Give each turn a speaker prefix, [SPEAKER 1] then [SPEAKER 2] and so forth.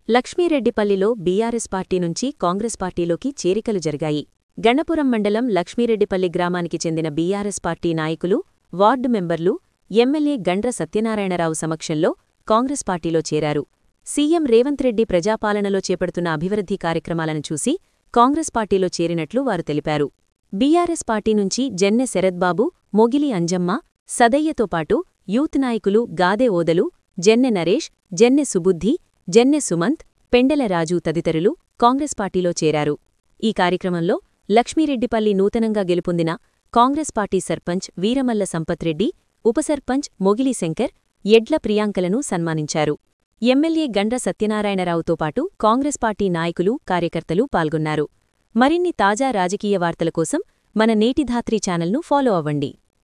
[SPEAKER 1] లక్ష్మీరెడ్డిపల్లిలో BRS party నుంచి కాంగ్రెస్ పార్టీలోకి చేరికలు జరిగాయి గణపురం మండలం లక్ష్మీరెడ్డిపల్లి గ్రామానికి చెందిన బీఆర్ఎస్ పార్టీ నాయకులు వార్డు మెంబర్లు ఎమ్మెల్యే గండ్ర సత్యనారాయణరావు సమక్షంలో కాంగ్రెస్ పార్టీలో చేరారు సీఎం రేవంత్ రెడ్డి ప్రజాపాలనలో చేపడుతున్న అభివృద్ధి కార్యక్రమాలను చూసి కాంగ్రెస్ పార్టీలో చేరినట్లు వారు తెలిపారు బీఆర్ఎస్ పార్టీ నుంచి జెన్నె శరద్బాబు మొగిలి అంజమ్మ సదయ్యతో పాటు యూత్ నాయకులు గాదె ఓదలు జెన్నె నరేష్ జెన్నె సుబుద్ధి జెన్నె సుమంత్ పెండెల రాజు తదితరులు కాంగ్రెస్ పార్టీలో చేరారు ఈ కార్యక్రమంలో లక్ష్మీరెడ్డిపల్లి నూతనంగా గెలుపొందిన కాంగ్రెస్ పార్టీ సర్పంచ్ వీరమల్ల సంపత్ రెడ్డి ఉపసర్పంచ్ మొగిలి శంకర్ ఎడ్ల ప్రియాంకలను సన్మానించారు ఎమ్మెల్యే గండ్ర సత్యనారాయణరావుతో పాటు కాంగ్రెస్ పార్టీ నాయకులు కార్యకర్తలు పాల్గొన్నారు మరిన్ని తాజా రాజకీయ వార్తల కోసం మన నేటిధాత్రి ఛానల్ను ఫాలో అవ్వండి